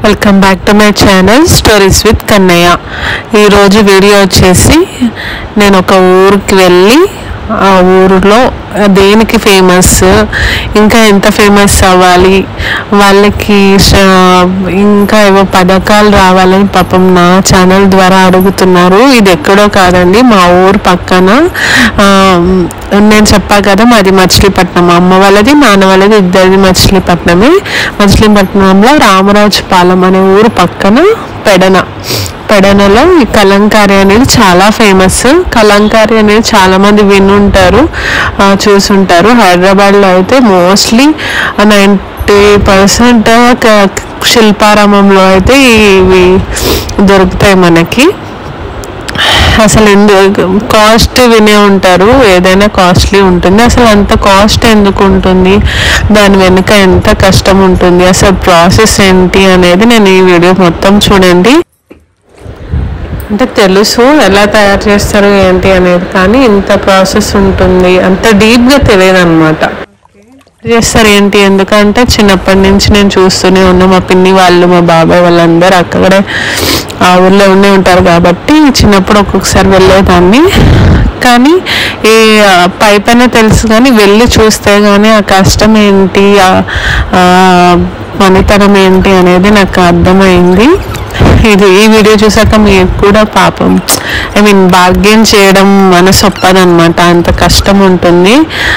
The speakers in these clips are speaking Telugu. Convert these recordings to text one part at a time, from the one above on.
Welcome back to my channel stories with Kannaiah ఈరోజు వీడియో వచ్చేసి నేను ఒక ఊరికి వెళ్ళి ఆ ఊరిలో దేనికి ఫేమస్ ఇంకా ఎంత ఫేమస్ అవ్వాలి వాళ్ళకి ష- ఇంకా ఏవో పథకాలు రావాలని పాపం నా ఛానల్ ద్వారా అడుగుతున్నారు ఇది ఎక్కడో కాదండి మా ఊరు పక్కన ఆ, నేను చెప్పా కదా మాది మచిలీపట్నం అమ్మ వాళ్ళది నాన్న వాళ్ళది ఇద్దరిది మచిలీపట్నమే మచిలీపట్నంలో రామరాజుపాలెం అనే ఊరు పక్కన పెడన పెడనలో ఈ కలంకారీ అనేది చాలా ఫేమస్ కలంకారీ అనేది చాలా మంది వినుంటారు ఆ, చూసుంటారు హైదరాబాద్లో అయితే మోస్ట్లీ నైంటీ పర్సెంట్ శిల్పారామంలో అయితే ఇవి దొరుకుతాయి మనకి అసలు ఎందు కాస్ట్ వినే ఉంటారు ఏదైనా కాస్ట్లీ ఉంటుంది అసలు అంత కాస్ట్ ఎందుకు ఉంటుంది దాని వెనుక ఎంత కష్టం ఉంటుంది అసలు ప్రాసెస్ ఏంటి అనేది నేను ఈ వీడియో మొత్తం చూడండి అంటే తెలుసు ఎలా తయారు చేస్తారు ఏంటి అనేది కానీ ఇంత ప్రాసెస్ ఉంటుంది అంత డీప్గా తెలియదు అనమాట చేస్తారు ఏంటి ఎందుకంటే చిన్నప్పటి నుంచి నేను చూస్తూనే ఉన్నా మా పిన్ని వాళ్ళు మా బాబాయ్ వాళ్ళందరూ అక్కడే ఆ ఊర్లో ఉండే ఉంటారు కాబట్టి చిన్నప్పుడు ఒక్కొక్కసారి వెళ్ళేదాన్ని కానీ ఈ ఆ, పై పైన తెలుసు కానీ వెళ్ళి చూస్తే కానీ ఆ కష్టం ఏంటి ఆ ఆ పనితనం ఏంటి అనేది నాకు అర్థమైంది ఇది ఈ వీడియో చూసాక మీకు కూడా పాపం ఐ మీన్ భాగ్యం చేయడం మనసు ఒప్పదనమాట అంత కష్టం ఉంటుంది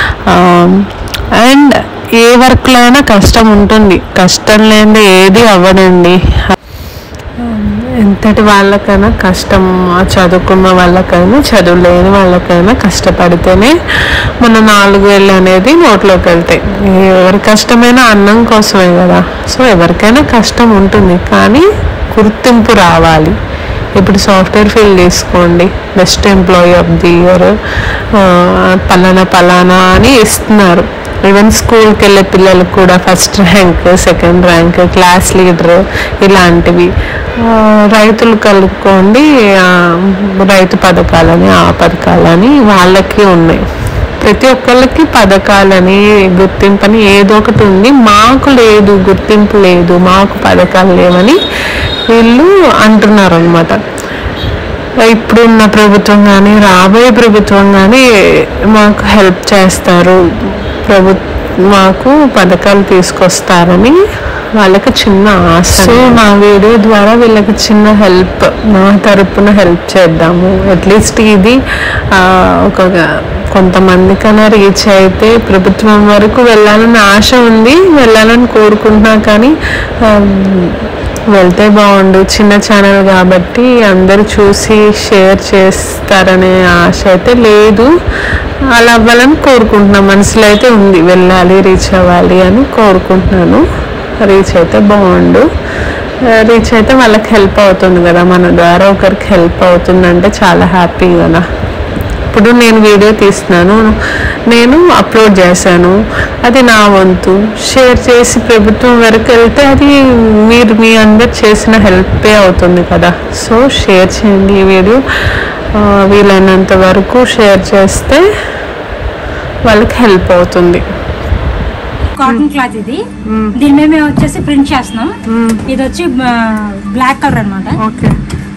అండ్ ఏ వర్క్లో అయినా కష్టం ఉంటుంది కష్టం లేనిది ఏది అవ్వదండి ఎంతటి వాళ్ళకైనా కష్టం ఆ చదువుకున్న వాళ్ళకైనా చదువు లేని వాళ్ళకైనా కష్టపడితేనే మన నాలుగు వేళ్ళు అనేది నోట్లోకి వెళ్తాయి ఎవరి కష్టమైనా అన్నం కోసమే కదా సో ఎవరికైనా కష్టం ఉంటుంది కానీ గుర్తింపు రావాలి ఇప్పుడు సాఫ్ట్వేర్ ఫీల్డ్ తీసుకోండి best employee of the year పలానా పలానా అని ఇస్తున్నారు ఈవెన్ స్కూల్కి వెళ్ళే పిల్లలకు కూడా first rank second rank class leader ఇలాంటివి ఆ, రైతులు కలుపుకోండి ఆ, రైతు పథకాలని ఆ పథకాలని వాళ్ళకి ఉన్నాయి ప్రతి ఒక్కళ్ళకి పథకాలని గుర్తింపని ఏదో ఒకటి ఉంది మాకు లేదు గుర్తింపు లేదు మాకు పథకాలు లేవని వీళ్ళు అంటున్నారు అనమాట ఇప్పుడున్న ప్రభుత్వం కానీ రాబోయే ప్రభుత్వం కానీ మాకు హెల్ప్ చేస్తారు ప్రభు మాకు పథకాలు తీసుకొస్తారని వాళ్ళకి చిన్న ఆశ సో నా వీడియో ద్వారా వీళ్ళకి చిన్న హెల్ప్ నా తరపున హెల్ప్ చేద్దాము అట్లీస్ట్ ఇది ఆ, ఒక కొంతమందికైనా రీచ్ అయితే ప్రభుత్వం వరకు వెళ్ళాలని ఆశ ఉంది వెళ్ళాలని కోరుకుంటున్నా కానీ ఆ, వెళ్తే బాగుండు చిన్న ఛానల్ కాబట్టి అందరూ చూసి షేర్ చేస్తారనే ఆశ అయితే లేదు అలా అవ్వాలని కోరుకుంటున్నా మనసులో అయితే ఉంది వెళ్ళాలి రీచ్ అవ్వాలి అని కోరుకుంటున్నాను రీచ్ అయితే బాగుండు రీచ్ అయితే వాళ్ళకి హెల్ప్ అవుతుంది కదా మన ద్వారా ఒకరికి హెల్ప్ అవుతుందంటే చాలా హ్యాపీ కదా ఇప్పుడు నేను వీడియో తీస్తున్నాను నేను అప్లోడ్ చేశాను అది నా వంతు షేర్ చేసి ప్రభుత్వం వరకు వెళ్తే అది మీరు మీ అందరు చేసిన హెల్పే అవుతుంది కదా సో షేర్ చేయండి ఈ వీడియో ఆ, వీలైనంత వరకు షేర్ చేస్తే వాళ్ళకి హెల్ప్ అవుతుంది కాటన్ క్లాత్ ఇది దీని మీద మేము వచ్చేసి ప్రింట్ చేస్తున్నాం ఇది వచ్చి బ్లాక్ కలర్ అన్నమాట ఓకే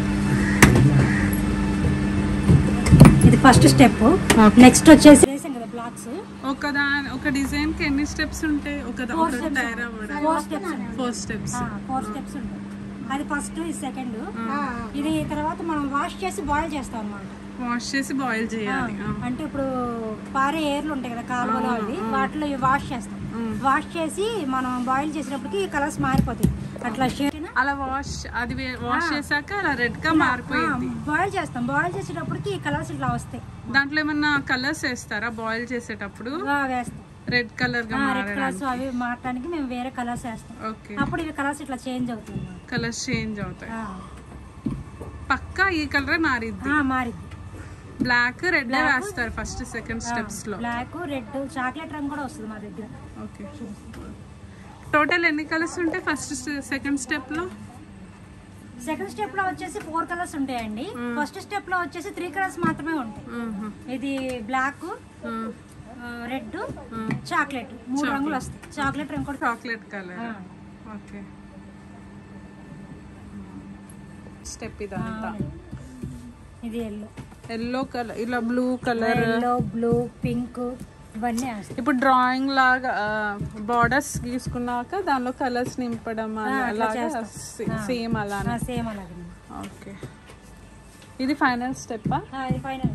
ఇది ఫస్ట్ స్టెప్ నెక్స్ట్ వచ్చేసి వేసాం కదా బ్లాక్స్ ఒక దాని ఒక డిజైన్ కి ఎన్ని స్టెప్స్ ఉంటాయి ఒక దా- ఫోర్ ఒక స్టెప్స్ తయారు అవ్వడం four steps four steps four steps ఉంటాయి అది ఫస్ట్ ఇది సెకండ్ ఇది తర్వాత మనం వాష్ చేసి బాయిల్ చేస్తాం అన్నమాట వాష్ చేసి బాయిల్ చేయాలి ఆ. అంటే ఇప్పుడు పారే ఏర్లు ఉంటాయి కదా కాలువలో అవి వాటిలో ఇవి వాష్ చేస్తాం వాష్ చేసి మనం బాయిల్ చేసినప్పటికి కలర్స్ మారిపోతాయి అట్లా షేర్ అలా వాష్ అది వాష్ చేశాక అలా రెడ్ గా మారిపోయింది బాయిల్ చేస్తాం బాయిల్ చేసేటప్పటికి ఈ కలర్స్ ఇట్లా వస్తాయి దాంట్లో ఏమన్నా కలర్స్ వేస్తారా బాయిల్ చేసేటప్పుడు ఆ, వేస్తాం రెడ్ కలర్ గా రెడ్ మారడానికి కలర్స్ అవి మారటానికి మేము వేరే కలర్స్ వేస్తాం ఓకే అప్పుడు ఇవి కలర్స్ ఇట్లా చేంజ్ అవుతుంది కలర్స్ చేంజ్ అవుతాయి ఆ, పక్కా ఈ కలర్ మారిద్ది ఆ, మారిద్ది బ్లాక్ రెడ్ వేస్తారు ఫస్ట్ సెకండ్ స్టెప్స్ లో బ్లాక్ రెడ్ చాక్లెట్ రంగు కూడా వస్తుంది మా దగ్గర ఓకే టోటల్ ఎన్ని కలర్స్ ఉంటాయి ఫస్ట్ సెకండ్ స్టెప్ లో సెకండ్ స్టెప్ లో వచ్చేసి ఫోర్ కలర్స్ ఉంటాయండి ఫస్ట్ స్టెప్ లో వచ్చేసి త్రీ కలర్స్ మాత్రమే ఉంటాయి ఇది బ్లాక్ రెడ్ చాక్లెట్ మూడు రంగులు వస్తాయి చాక్లెట్ రంగు కూడా చాక్లెట్ కలర్ ఓకే స్టెప్ ఇదంతా ఇది ఎల్లో ఎల్లో కలర్ ఇలా blue colour yellow blue pink ఇవన్నీ వేస్తాం ఇప్పుడు డ్రాయింగ్ లాగా బార్డర్స్ గీసుకున్నాక దానిలో కలర్స్ నింపడం అలాగా సేమ్ అలానే సేమ్ అలాగే ఓకే ఇది ఫైనల్ స్టెప్ ఆ, ఇది ఫైనల్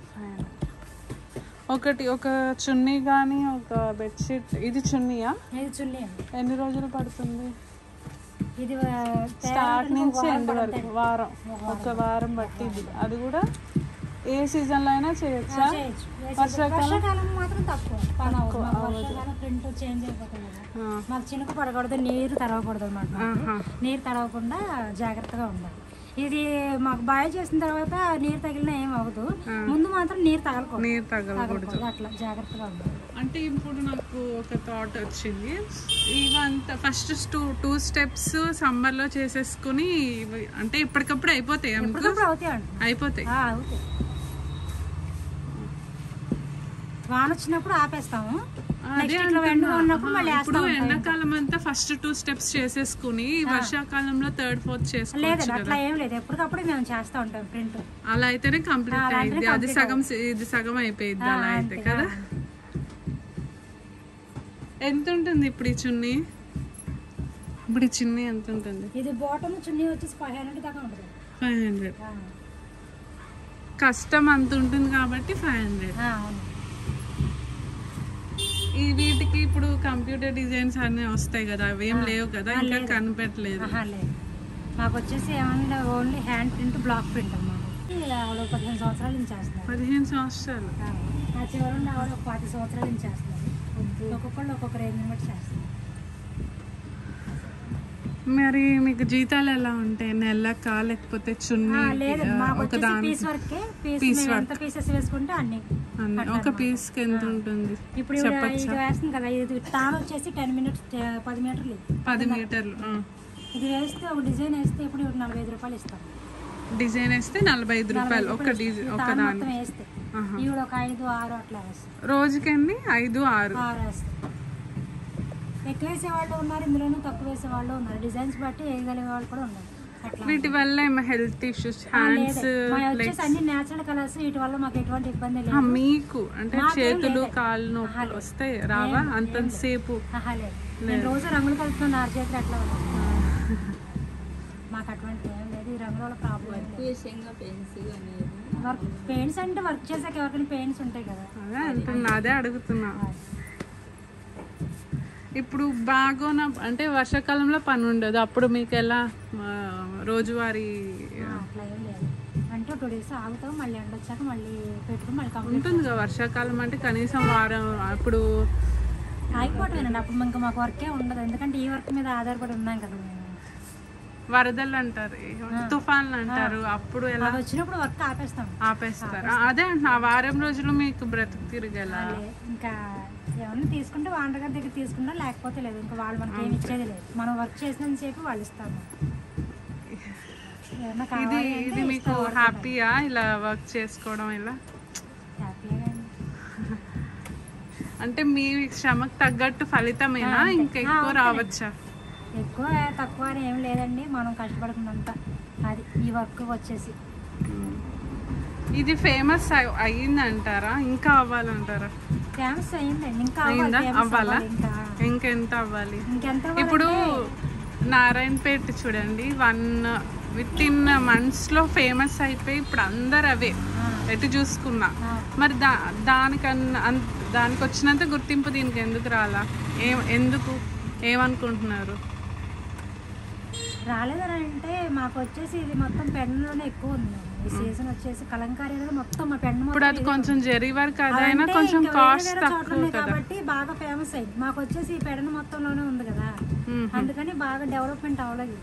ఒకటి ఒక చున్నీ కానీ ఒక బెడ్షీట్ ఇది చున్నీయా ఇది చున్నీ అండి ఎన్ని రోజులు పడుతుంది ఇది ఆ, స్టార్ట్ తేవడానికి నుంచి ఒక వారం ఎండ్ వరకు పడుతుంది. వారం ఒక వారం పట్టింది అది కూడా ఏ సీజన్ లో అయినా చేయొచ్చా చేయొచ్చు. వర్షాకాలం వర్షాకాలం మాత్రం తక్కువ పని అవ్వదు మాకు వర్షాకాలం ప్రింట్ చేంజ్ అయిపోతుంది కదా ఆ, మాకు చినుకు పడకూడదు నీరు తడవకూడదు అనమాట ఆహా. నీరు తడవకుండా జాగ్రత్తగా ఉండాలి ఇది మాకు బాయ్ చేసిన తర్వాత నీరు తగిలినా ఏం అవ్వదు ముందు మాత్రం నీరు తగలకూడదు నీరు తగలకూడదు తగలకూడదు అట్లా జాగ్రత్తగా ఉండాలి అంటే ఇప్పుడు నాకు ఒక థాట్ వచ్చింది ఇవంతా first two two steps summer లో చేసేసుకుని ఇవి- అంటే ఇప్పటికప్పుడు అయిపోతాయి అనుకో ఇప్పటికప్పుడు అవుతాయి అంటున్నా అయిపోతాయి ఆ, అవుతాయి వాన వచ్చినప్పుడు ఆపేస్తాము అదే నెక్స్ట్ ఇట్లా ఎండ అంటున్నా. ఉన్నప్పుడు మళ్ళీ ఇప్పుడు వేస్తాం ఎండాకాలం అంతా ఫస్ట్ టూ స్టెప్స్ చేసేసుకుని వర్షాకాలంలో థర్డ్ ఫోర్త్ చేసుకోవచ్చు లేదండి అట్లా ఏం లేదు ఎప్పటికప్పుడు మేము చేస్తూ ఉంటాం ప్రింట్ అలా అయితేనే కంప్లీట్ అయింది అది సగం ఇది సగం అయిపోయింది అలా అయితే కదా ఎంత ఉంటుంది ఇప్పుడు ఈ చున్నీ ఇప్పుడు ఈ చున్నీ ఎంత ఉంటుంది ఇది బాటమ్ చున్నీ వచ్చేసి ఫైవ్ హండ్రెడ్ దాకా ఉంటుంది ఫైవ్ హండ్రెడ్ ఆ, కష్టం అంత ఉంటుంది కాబట్టి ఫైవ్ హండ్రెడ్ ఆ, అవును ఈ వీటికి ఇప్పుడు కంప్యూటర్ డిజైన్స్ అన్నీ వస్తాయి కదా అవి ఏం లేవు కదా ఇంకా కనిపెట్టలేదు ఆహా, లేదు మాకు వచ్చేసి ఏమన్నా only hand print black print అన్నమాట ఇది ఆవిడ పదిహేను సంవత్సరాల నుంచి చేస్తున్నారు పదిహేను సంవత్సరాలు ఆ, ఆ చివరి ఆవిడ ఒక పది సంవత్సరాల నుంచి చేస్తున్నారు ఒక్కొక్కళ్ళు ఒక్కొక్క రేంజ్ బట్టి చేస్తున్నారు మరి మీకు జీతాలు ఎలా ఉంటాయి నెలకా లేకపోతే చున్నీ ఆ, లేదు ఆ, మాకు ఒక వచ్చేసి దాని పీస్ వర్కే పీస్ మేము ఎంత పీసెస్ వేసుకుంటే అన్ని అన్ని- ఒక పీస్ కి ఎంత ఉంటుంది ఇప్పుడు ఇవి ఇది వేస్తుంది కదా ఇది తాను వచ్చేసి టెన్ మినిట్స్ పది మీటర్లు ఇది. పది మీటర్లు ఆ. ఇది వేస్తే ఒక డిజైన్ వేస్తే ఇప్పుడు ఇవి నలభై ఐదు రూపాయలు ఇస్తాం డిజైన్ వేస్తే నలభై ఐదు రూపాయలు ఒక డిజైన్ ఒక తాను దాని మొత్తం వేస్తే ఆహా. ఈవిడ ఒక ఐదు ఆరు అట్లా వేస్తాం రోజుకెన్ని ఐదు ఆరు ఆరు వేస్తాం ఎక్కువ వేసే వాళ్ళు ఉన్నారు ఇందులోనూ తక్కువ వేసే వాళ్ళు ఉన్నారు డిజైన్స్ బట్టి వేయగలిగే వాళ్ళు కూడా ఉన్నారు అట్లా వీటి వల్ల ఏమో హెల్త్ ఇష్యూస్ లేదు హ్యాండ్స్ మా వచ్చేసి అన్ని నేచురల్ కలర్స్ వీటి వల్ల మాకు ఎటువంటి ఇబ్బంది లేదు మీకు అంటే మాకేం చేతులు లేదు. కాళ్ళు నొప్పులు వస్తాయి రావా అంతసేపు ఆహా లేదు నేను రోజు రంగులు కలుపుతున్నాను ఆరు చేతులు అట్లా ఉన్నాయి. మాకు అటువంటి ఏం లేదు ఈ రంగుల వల్ల ప్రాబ్లం వర్క్ పెయింట్స్ అంటే వర్క్ చేసాక ఎవరికైనా పెయింట్స్ ఉంటాయి కదా అదే అంటున్నా అదే అడుగుతున్నా ఇప్పుడు బాగోన అంటే వర్షాకాలంలో పని ఉండదు అప్పుడు మీకు ఎలా ఆ, రోజువారీ అట్లా ఏం లేదు అంటే టూ డేస్ ఆగుతాం మళ్ళీ ఎండ వచ్చాక మళ్ళీ పెట్టుకుని మళ్ళీ కంప్లీట్ ఉంటుంది కదా వర్షాకాలం అంటే కనీసం వారం అప్పుడు ఆగిపోవటమేనండి అప్పుడు ఇంకా మాకు వర్కే ఉండదు ఎందుకంటే ఈ వర్క్ మీద ఆధారపడి ఉన్నాం కదా మేము వరదలు అంటారు తుఫాన్లు అంటారు అప్పుడు ఎలా అది వచ్చినప్పుడు వర్క్ ఆపేస్తాం ఆపేస్తారు ఆ, అదే అంటున్నా ఆ వారం రోజులు మీకు బ్రతుకు తిరిగేలా లే- ఇంకా ఏమన్నా తీసుకుంటే వాండర్ గారి దగ్గర తీసుకుంటా లేకపోతే లేదు ఇంకా వాళ్ళు మనకి ఏమి ఇచ్చేది లేదు మనం వర్క్ చేసినంత సేపు వాళ్ళు ఇస్తాము ఏమన్నా ఇది కావాలి ఇది మీకు హ్యాపీయా ఇలా వర్క్ చేసుకోవడం ఇలా హ్యాపీగా అంటే మీ శ్రమకు తగ్గట్టు ఫలితమేనా ఇంకా ఎక్కువ రావచ్చా ఎక్కువ తక్కువ అని ఏం లేదండి మనం కష్టపడుకున్నంత అది ఈ వర్క్ వచ్చేసి ఇది ఫేమస్ అయ్యిందంటారా ఇంకా అవ్వాలంటారా ఫేమస్ అయిందండి ఇంకా అవ్వాలి, అయిందా famous అవ్వాలా అవ్వాలి ఇంకా ఇంకెంత అవ్వాలి ఇంకెంత ఇప్పుడు నారాయణపేట చూడండి వన్ విత్ ఇన్ మంత్స్ లో ఫేమస్ అయిపోయి ఇప్పుడు అందరు అవే ఎటు చూసుకున్నా మరి దా దానికన్నా అన్- దానికి వచ్చినంత గుర్తింపు దీనికి ఎందుకు రాలా ఏం ఎందుకు ఏమనుకుంటున్నారు రాలేదని అంటే మాకు వచ్చేసి ఇది మొత్తం పెన్నులోనే ఎక్కువ ఉంది ఈ సీజన్ వచ్చేసి కలంకారీ అనేది మొత్తం మా పెన్ను ఇప్పుడు అది కొంచెం జరీ వర్క్ అదైనా అంటే కొంచెం ఇంకా వేరే కాస్ట్ వేరే చోట్ల తక్కువ ఉన్నాయి కదా కాబట్టి బాగా ఫేమస్ అయింది మాకు వచ్చేసి ఈ పెడన మొత్తంలోనే ఉంది కదా మ్మ్. అందుకని బాగా డెవలప్మెంట్ అవ్వలేదు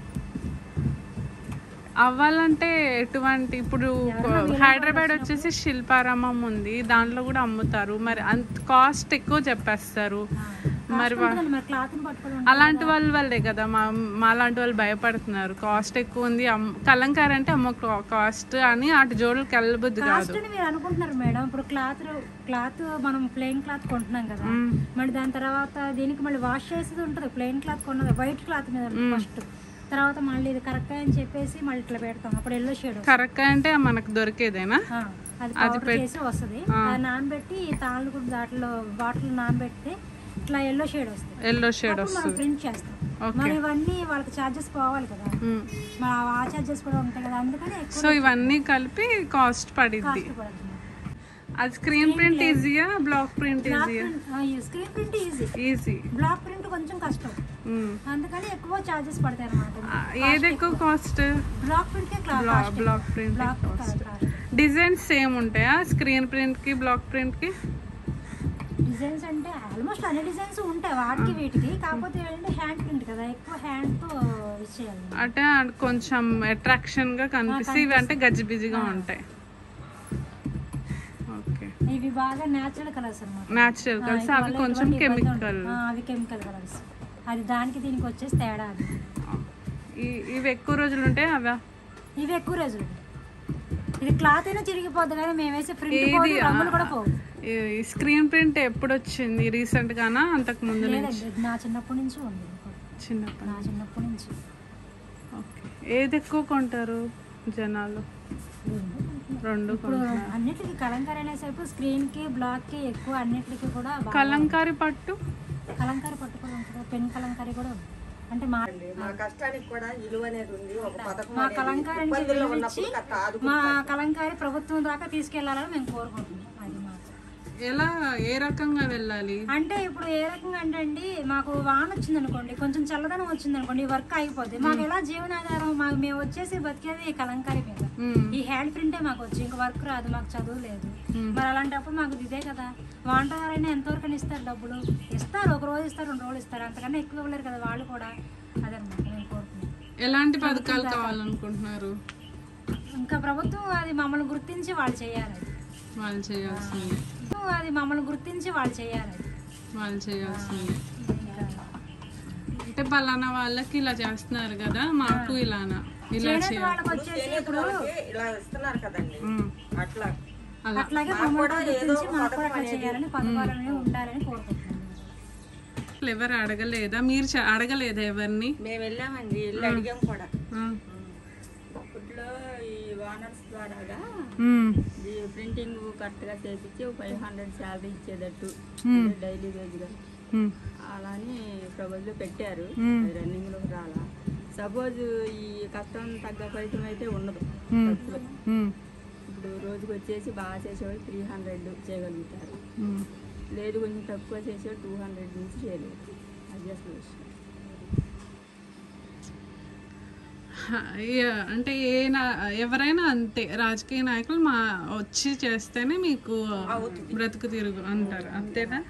అవ్వాలంటే ఎటువంటి ఇప్పుడు హైదరాబాద్ వచ్చేసి శిల్పారామం ఉంది దాంట్లో కూడా అమ్ముతారు మరి అంత కాస్ట్ ఎక్కువ చెప్పేస్తారు మరి వా- ఉంటుందండి, మరి క్లాత్ పట్టుకోవాలి అలాంటి వాళ్ళ వల్లే కదా మా మా లాంటి వాళ్ళు భయపడుతున్నారు కాస్ట్ ఎక్కువ ఉంది అమ్- కలంకార అంటే అమ్మ కాస్ట్ అని అటు జోడులకు వెళ్ళబుద్ది కాదు కాస్ట్ అని మీరు అనుకుంటున్నారు మేడం ఇప్పుడు క్లాత్ క్లాత్ మనం ప్లెయిన్ క్లాత్ కొంటున్నాం కదా మళ్ళీ దాని తర్వాత దీనికి మళ్ళీ వాష్ చేసేది ఉంటుంది ప్లెయిన్ క్లాత్ కొన్నది వైట్ క్లాత్ మీద ఫస్ట్ తర్వాత మళ్ళీ ఇది కరెక్ట్ అని చెప్పేసి మళ్ళీ ఇట్లా పెడతాం అప్పుడు ఎల్లో షేడ్ కరెక్ట్ అంటే మనకు దొరికేదేనా అది పౌడర్ చేసి వస్తుంది అది నానబెట్టి ఈ తాళ్ళు కూడా దాంట్లో బాటిల్ నానబెడితే ఇట్లా ఎల్లో షేడ్ వస్తుంది ఎల్లో షేడ్ అప్పుడు మనం వస్తుంది ప్రింట్ చేస్తాం మరి ఇవన్నీ వాళ్ళకి ఛార్జెస్ పోవాలి కదా మ్మ్. మా ఆ ఛార్జెస్ కూడా ఉంటాయి కదా అందుకని ఎక్కువ సో ఇవన్నీ కలిపి కాస్ట్ పడిద్ది కాస్ట్ పడుతుంది అది స్క్రీన్ ప్రింట్ ఈజీయా బ్లాక్ ప్రింట్ ఈజీయా screen print easy easy black print కొంచెం కష్టం అందుకని ఎక్కువ ఛార్జెస్ పడతాయి అనమాట ఏది ఎక్కువ కాస్ట్ బ్లాక్ ప్రింట్ కే class black black print black cost designs same ఉంటాయా స్క్రీన్ ప్రింట్ కి బ్లాక్ ప్రింట్ కి డిజైన్స్ అంటే ఆల్మోస్ట్ అన్ని డిజైన్స్ ఉంటాయి వాటికి వీటికి కాకపోతే ఏంటంటే హ్యాండ్ ప్రింట్ కదా ఎక్కువ హ్యాండ్ తో ఇచ్చేయాలి అంటే అది కొంచెం అట్రాక్షన్ గా కనిపిస్తే ఇవి అంటే గజిబిజిగా ఉంటాయి ఓకే ఇవి బాగా నేచురల్ కలర్స్ అనమాట న్యాచురల్ కలర్స్ అవి కొంచెం కెమికల్ అవి కెమికల్ కలర్స్ అది దానికి దీనికి వచ్చేసి తేడా అది ఇవి ఎక్కువ రోజులు ఉంటాయి అవా ఇవి ఎక్కువ రోజులు ఇది క్లాత్ అయినా చిరిగిపోద్ది కానీ మేము వేసే ప్రింట్ ఏది రంగులు కూడా పోవు ఈ స్క్రీన్ ప్రింట్ ఎప్పుడు వచ్చింది రీసెంట్ గానా అంతకు ముందు నుంచి లేదండి ఇది నా చిన్నప్పటి నుంచి ఉంది చిన్నప్పుడు నా చిన్నప్పటి నుంచి ఓకే ఏది ఎక్కువ కొంటారు జనాలు రెండు ఇప్పుడు అన్నిటికీ కలంకారీ అనేసరికి స్క్రీన్ కి బ్లాక్ కి ఎక్కువ అన్నిటికీ కూడా బాగా కలంకారీ పట్టు కలంకారీ పట్టు కూడా ఉంటుంది పెన్ కలంకారీ కూడా ఉంది అంటే మా మా కష్టానికి కూడా విలువ అనేది ఉంది ఒక పథకం మా అనేది కలంకారీ ఇబ్బందుల్లో ఉన్నప్పుడు కట్ట ఆదు మా కలంకారీ ప్రభుత్వం దాకా తీసుకెళ్లాలని మేము కోరుకుంటున్నాం అది మాకు ఎలా ఏ రకంగా వెళ్ళాలి అంటే ఇప్పుడు ఏ రకంగా అంటే అండి మాకు వాన వచ్చింది అనుకోండి కొంచెం చల్లదనం వచ్చింది అనుకోండి ఈ వర్క్ అయిపోద్ది మాకు ఎలా జీవనాధారం మాకు మేము వచ్చేసి బతికేది ఈ కలంకారీ మీద మ్మ్. ఈ హ్యాండ్ ప్రింటే మాకు వచ్చి ఇంకా వర్క్ రాదు మాకు చదువు లేదు మరి అలాంటప్పుడు మాకు ఇదే కదా వాంటగారైనా ఎంతవరకు అని ఇస్తారు డబ్బులు ఇస్తారు ఒక రోజు ఇస్తారు రెండు రోజులు ఇస్తారు అంతకన్నా ఎక్కువ ఇవ్వలేరు కదా వాళ్ళు కూడా అదనమాట మేము కోరుకుంటున్నాం ఎలాంటి పథకాలు కావాలనుకుంటున్నారు ఇంకా ప్రభుత్వం అది మమ్మల్ని గుర్తించి వాళ్ళు చేయాలి అది. వాళ్ళు చేయాల్సింది అది మమ్మల్ని గుర్తించి వాళ్ళు చేయాలి అది. వాళ్ళు చేయాల్సింది ఇంకా అంటే పలానా వాళ్ళకి ఇలా చేస్తున్నారు కదా మాకు ఇలానా ఇలా చేనేత చేయాలి వాళ్ళకి వచ్చేసి ఇప్పుడు ఇలా ఇస్తున్నారు కదండి మ్మ్. అట్లా అలా అట్లాగే మమ్మల్ని గుర్తించి మాకు కూడా అట్లా చేయాలని పథకాలని ఉండాలని కోరుకుంటున్నాం ఎవరు అడగలేదా మీరు చ- అడగలేదా ఎవరిని మేము వెళ్ళామండి వెళ్ళి అడిగాం కూడా ఆ. అప్పట్లో ఈ ఓనర్స్ ద్వారాగా మ్మ్. ఈ ప్రింటింగ్ కరెక్ట్గా చేపించి ఫైవ్ హండ్రెడ్ శాలరీ ఇచ్చేటట్టు డైలీ వేజ్గా మ్మ్. అలా అని ప్రభుత్వం పెట్టారు మ్మ్. అది రన్నింగ్లోకి రాలా సపోజ్ ఈ కష్టం తగ్గ ఫలితం అయితే ఉండదు మ్మ్. ఖర్చులు. మ్మ్. ఇప్పుడు రోజుకి వచ్చేసి బాగా చేసేవాళ్ళు త్రీ హండ్రెడ్ చేయగలుగుతారు మ్మ్. లేదు కొంచెం తక్కువ చేసేవాళ్ళు టూ హండ్రెడ్ నుంచి చేయలేదు అది అసలు విషయం హ, ఏ- అంటే ఏ నా- ఎవరైనా అంతే రాజకీయ నాయకులు మా వచ్చి చేస్తేనే మీకు బ్రతుకు తిరుగు అంటారు అంతేనా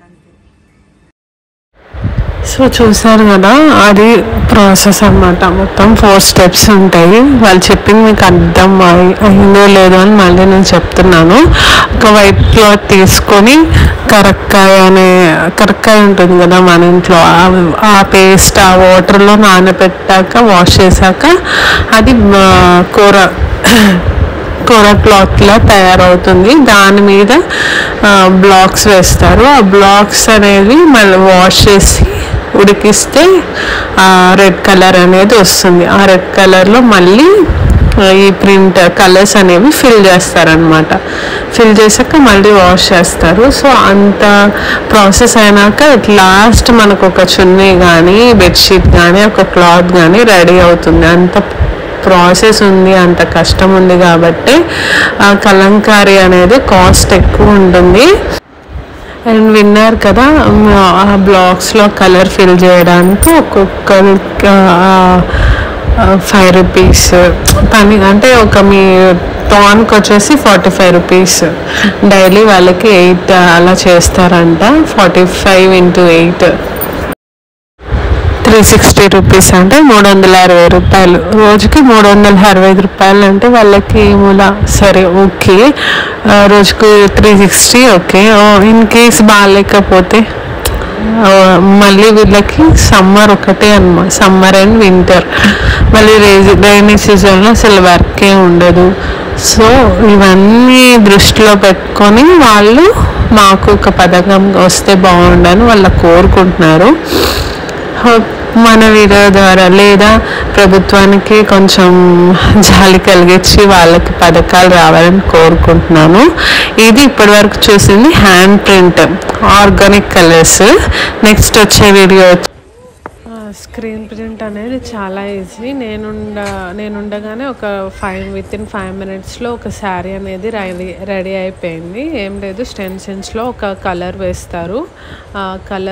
సో చూసారు కదా అది ప్రాసెస్ అన్నమాట మొత్తం ఫోర్ స్టెప్స్ ఉంటాయి వాళ్ళు చెప్పింది మీకు అర్థం అయి- అయిందో లేదో అని మళ్ళీ నేను చెప్తున్నాను ఒక వైట్ క్లాత్ తీసుకొని కరక్కాయ అనే కరక్కాయ ఉంటుంది కదా మన ఇంట్లో ఆ- ఆ పేస్ట్ ఆ వాటర్లో నానబెట్టాక వాష్ చేశాక అది ఆ, కూర కూర క్లాత్లా తయారవుతుంది దాని మీద బ్లాక్స్ వేస్తారు ఆ బ్లాక్స్ అనేవి మళ్ళీ వాష్ చేసి ఉడికిస్తే రెడ్ కలర్ అనేది వస్తుంది ఆ రెడ్ కలర్లో మళ్ళీ ఆ, ఈ ప్రింట్ కలర్స్ అనేవి ఫిల్ చేస్తారనమాట ఫిల్ చేశాక మళ్ళీ వాష్ చేస్తారు సో అంత ప్రాసెస్ అయినాక అట్ లాస్ట్ మనకు ఒక చున్నీ కానీ బెడ్షీట్ కానీ ఒక క్లాత్ కానీ రెడీ అవుతుంది అంత ప్రాసెస్ ఉంది అంత కష్టం ఉంది కాబట్టి ఆ కలంకారీ అనేది కాస్ట్ ఎక్కువ ఉంటుంది అండ్ విన్నారు కదా మ్, ఆ బ్లాక్స్లో కలర్ ఫిల్ చేయడానికి ఒక్కొక్కరికి ఫైవ్ రూపీస్ పని అంటే ఒక మీ టాన్కి వచ్చేసి ఫార్టీ ఫైవ్ రూపీస్ డైలీ వాళ్ళకి ఎయిట్ అలా చేస్తారంట forty five into eight three sixty rupees అంటే మూడు వందల అరవై రూపాయలు రోజుకి మూడు వందల అరవై ఐదు రూపాయలు అంటే వాళ్ళకి మూల సరే ఓకే ఆ, రోజుకు three sixty okay in case బాగాలేకపోతే ఆ, మళ్ళీ వీళ్ళకి సమ్మర్ ఒకటే అన్నమాట సమ్మర్ అండ్ వింటర్ మళ్ళీ రైజీ రైనీ సీజన్లో అసలు వర్కే ఉండదు సో ఇవన్నీ దృష్టిలో పెట్టుకొని వాళ్ళు మాకు ఒక పథకం వస్తే బాగుండని వాళ్ళు కోరుకుంటున్నారు హోప్ మన వీడియో ద్వారా లేదా ప్రభుత్వానికి కొంచెం జాలి కలిగించి వాళ్ళకి పథకాలు రావాలని కోరుకుంటున్నాను ఇది ఇప్పటివరకు చూసింది hand print organic colours next వచ్చే వీడియో స్క్రీన్ ప్రింట్ అనేది చాలా ఈజీ నేనుండ నేనుండగానే ఒక ఫైవ్ విత్ ఇన్ ఫైవ్ మినిట్స్లో ఒక శారీ అనేది రెడీ రెడీ అయిపోయింది ఏం లేదు స్టెన్సిల్స్లో ఒక కలర్ వేస్తారు ఆ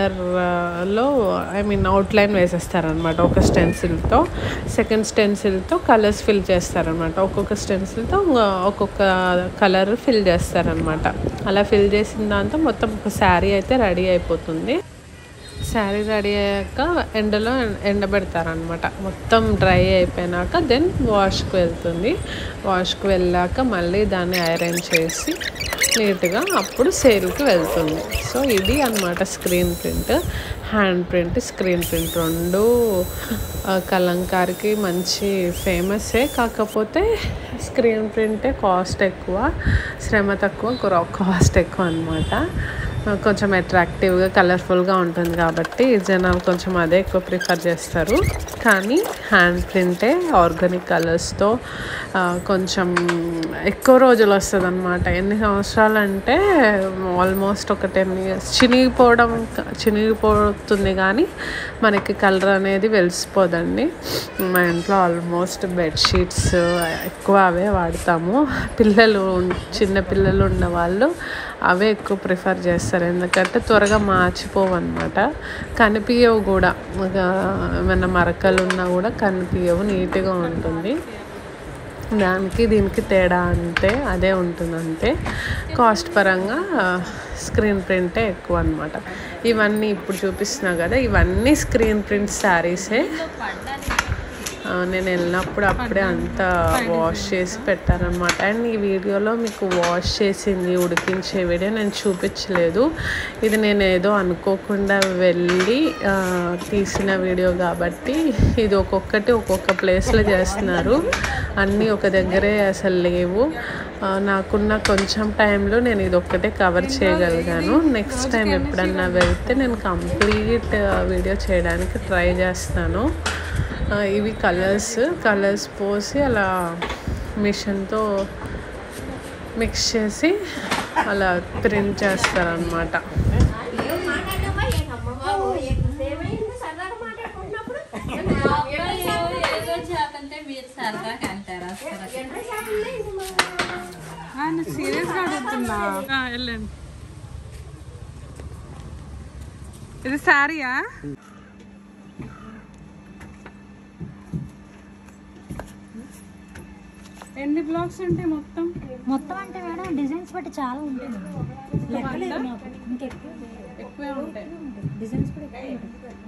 కలర్లో ఐ మీన్ అవుట్లైన్ వేసేస్తారనమాట ఒక స్టెన్సిల్తో సెకండ్ స్టెన్సిల్తో కలర్స్ ఫిల్ చేస్తారనమాట ఒక్కొక్క స్టెన్సిల్తో ఒక్కొక్క కలర్ ఫిల్ చేస్తారనమాట అలా ఫిల్ చేసిన దాంతో మొత్తం ఒక శారీ అయితే రెడీ అయిపోతుంది శారీ రెడీ అయ్యాక ఎండలో ఎండబెడతారనమాట మొత్తం డ్రై అయిపోయినాక దెన్ వాష్కి వెళ్తుంది వాష్కి వెళ్ళాక మళ్ళీ దాన్ని ఐరన్ చేసి నీట్గా అప్పుడు సేల్కి వెళ్తుంది సో ఇది అన్నమాట screen print hand print screen print రెండు ఆ, కలంకారికి మంచి ఫేమసే కాకపోతే స్క్రీన్ ప్రింటే కాస్ట్ ఎక్కువ శ్రమ తక్కువ కాస్ట్ ఎక్కువ అనమాట కొంచెం అట్రాక్టివ్గా కలర్ఫుల్గా ఉంటుంది కాబట్టి జనాలు కొంచెం అదే ఎక్కువ ప్రిఫర్ చేస్తారు కానీ హ్యాండ్ ప్రింటే ఆర్గానిక్ కలర్స్తో కొంచెం ఎక్కువ రోజులు వస్తుంది అనమాట ఎన్ని సంవత్సరాలు అంటే ఆల్మోస్ట్ ఒక టెన్ ఇయర్స్ చినిగిపోవడం చినిగిపోతుంది కానీ మనకి కలర్ అనేది వెలిసిపోదండి మా ఇంట్లో ఆల్మోస్ట్ బెడ్షీట్స్ ఎక్కువ అవే వాడతాము పిల్లలు చిన్న పిల్లలు ఉన్న వాళ్ళు అవే ఎక్కువ ప్రిఫర్ చేస్తారు ఎందుకంటే త్వరగా మార్చిపోవు అనమాట కనిపించవు కూడా ఒక ఏమైనా మరకలు ఉన్నా కూడా కనిపించవు నీట్గా ఉంటుంది దానికి దీనికి తేడా అంటే అదే ఉంటుంది అంతే కాస్ట్ పరంగా స్క్రీన్ ప్రింటే ఎక్కువ అనమాట ఇవన్నీ ఇప్పుడు చూపిస్తున్నా కదా ఇవన్నీ స్క్రీన్ ప్రింట్ శారీసే ఆ, నేను వెళ్ళినప్పుడు అప్పుడే అంతా వాష్ చేసి పెట్టారనమాట అండ్ ఈ వీడియోలో మీకు వాష్ చేసింది ఉడికించే వీడియో నేను చూపించలేదు ఇది నేను ఏదో అనుకోకుండా వెళ్ళి ఆ, తీసిన వీడియో కాబట్టి ఇది ఒక్కొక్కటి ఒక్కొక్క ప్లేస్లో చేస్తున్నారు అన్నీ ఒక దగ్గరే అసలు లేవు ఆ, నాకున్న కొంచెం టైంలో నేను ఇది ఒక్కటే కవర్ చేయగలిగాను నెక్స్ట్ టైం ఎప్పుడన్నా వెళ్తే నేను కంప్లీట్ వీడియో చేయడానికి ట్రై చేస్తాను ఆ, ఇవి కలర్స్ కలర్స్ పోసి అలా మిషన్తో మిక్స్ చేసి అలా ప్రింట్ చేస్తారనమాట సీరియస్గా అడుగుతున్నా ఆ, వెళ్ళండి ఇది శారీయా ఎన్ని బ్లాక్స్ ఉంటాయి మొత్తం మొత్తం అంటే మేడం డిజైన్స్ బట్టి చాలా ఉంటుంది లెక్కలేదు నాకు ఇంకెక్కువ ఎక్కువే ఉంటాయి డిజైన్స్ కూడా ఎక్కువ ఉంటాయి